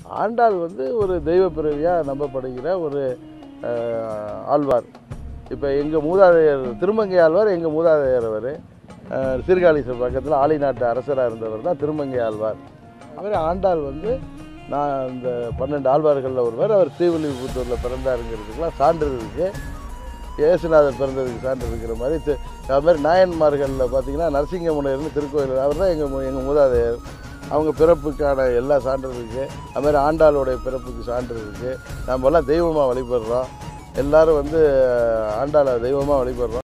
ஆண்டாள் வந்து ஒரு தெய்வ பிறவியாக நம்பப்படுகிற ஒரு அஹ், ஆழ்வார் இப்போ எங்கள் மூதாதையர் திருமங்கை ஆழ்வார் எங்கள் மூதாதையர் அவர் சீர்காழீஸ்வரர் பக்கத்தில் ஆலி நாட்டு அரசராக இருந்தவர் தான் திருமங்கை ஆழ்வார் அவர் ஆண்டாள் வந்து நான் இந்த பன்னெண்டு ஆழ்வார்களில் ஒருவர் அவர் ஸ்ரீவில்லிபுத்தூரில் பிறந்தாருங்கிறதுக்கெலாம் சான்று இருக்குது இயேசுநாதர் பிறந்ததுக்கு சான்று இருக்கிற மாதிரி தி- அது மாதிரி நாயன்மார்களில் பார்த்தீங்கன்னா நரசிங்கமுனையர்னு திருக்கோயில் அவர் தான் எங்கள் எங்கள் மூதாதையர் அவங்க பிறப்புக்கான எல்லா சான்று இருக்குது அது மாதிரி ஆண்டாளுடைய பிறப்புக்கு சான்று இருக்குது நம்ம எல்லாம் தெய்வமாக வழிபடுறோம் எல்லாரும் வந்து ஆண்டாளை தெய்வமாக வழிபடுறோம்